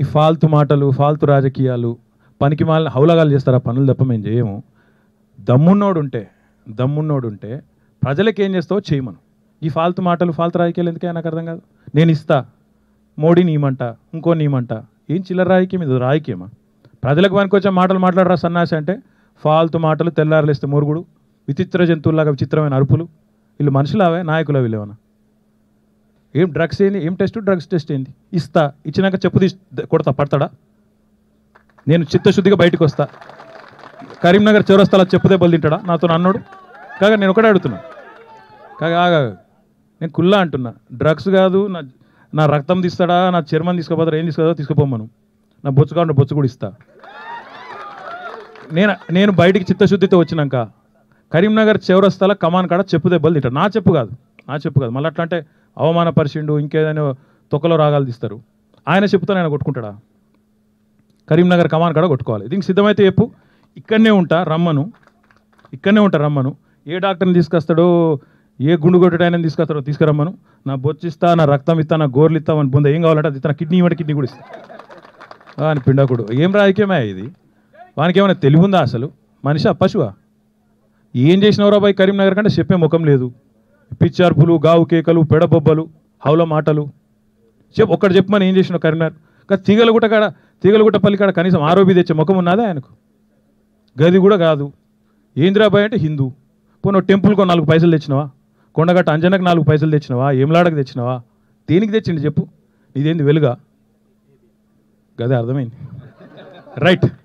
ఈ ఫాల్తు మాటలు ఫాల్తు రాజకీయాలు పనికి మాలిన హౌలగాలు చేస్తారు ఆ పనులు తప్ప మేము చేయము దమ్మున్నోడు ఉంటే దమ్మున్నోడు ఉంటే ప్రజలకు ఏం చేస్తావో చేయమను ఈ ఫాల్తు మాటలు ఫాల్తు రాజకీయాలు ఎందుకే నాకు అర్థం కాదు నేను ఇస్తా మోడీ నీమంట ఇంకో నీమంట ఏం చిల్లర రాజకీయం ఇది రాజకీయమా ప్రజలకు పనికొచ్చే మాటలు మాట్లాడరా సన్నాసి అంటే ఫాల్తు మాటలు తెల్లారలేస్తే మురుగుడు విచిత్ర జంతువులాగా విచిత్రమైన అరుపులు వీళ్ళు మనుషులావే నాయకుల వీళ్ళేమన్నా ఏం డ్రగ్స్ ఏంది ఏం టెస్ట్ డ్రగ్స్ టెస్ట్ ఏంది ఇస్తా ఇచ్చినాక చెప్పు తీసి కొడతా పడతాడా నేను చిత్తశుద్ధిగా బయటకు వస్తా కరీంనగర్ చౌరస్తాలో చెప్పు దెబ్బలు తింటాడా నాతో అన్నాడు కాగా నేను ఒకటే అడుగుతున్నా కాగా ఆగా నేను కుల్లా అంటున్నా డ్రగ్స్ కాదు నా నా రక్తం తీస్తాడా నా చర్మం తీసుకోపోతారా ఏం తీసుకోదా తీసుకుపోమను నా బొచ్చు కాకుండా బొచ్చు కూడా ఇస్తా నేను నేను బయటికి చిత్తశుద్ధితో వచ్చినాక కరీంనగర్ చౌరస్తాల కమాన్ కాడ చెప్పు దెబ్బలు తింటాడు నా చెప్పు కాదు నా చెప్పు కాదు మళ్ళీ అట్లా అంటే అవమానపరిచిండు ఇంకేదైనా తొక్కలో రాగాలు తీస్తారు ఆయన చెప్పుతో ఆయన కొట్టుకుంటాడా కరీంనగర్ కమాన్ కాడ కొట్టుకోవాలి దీనికి సిద్ధమైతే చెప్పు ఇక్కడనే ఉంటా రమ్మను ఇక్కడనే ఉంటా రమ్మను ఏ డాక్టర్ని తీసుకొస్తాడో ఏ గుండు కొట్టడు ఆయన తీసుకొస్తాడో తీసుకురమ్మను నా బొచ్చిస్తా నా రక్తం ఇస్తా నా గోర్లు ఇస్తా అని బొంద ఏం కావాలంటే అది ఇస్తా నా కిడ్నీ ఇవ్వండి కిడ్నీ కూడా ఇస్తా ఆ, అని పిండాకుడు ఏం రాజకీయమే ఇది వానికి ఏమైనా తెలివి ఉందా అసలు మనిషి పశువా ఏం చేసినవరా బాయ్ కరీంనగర్ కంటే చెప్పే ముఖం లేదు పిచ్చార్పులు గావు కేకలు పెడబొబ్బలు హౌల మాటలు చెప్పు ఒక్కడు చెప్పమని ఏం చేసినావు కరీంనగర్ కానీ తీగలగుట్ట కాడ తీగలగుట్ట పల్లి కాడ కనీసం ఆరోపి తెచ్చే ముఖం ఉన్నదా ఆయనకు గది కూడా కాదు ఏంద్రాబాయ్ అంటే హిందూ పోను టెంపుల్కో నాలుగు పైసలు తెచ్చినవా కొండగట్ట అంజనకు నాలుగు పైసలు తెచ్చినవా ఏమలాడకు తెచ్చినవా దేనికి తెచ్చిండు చెప్పు నీదేంది వెలుగా గదే అర్థమైంది రైట్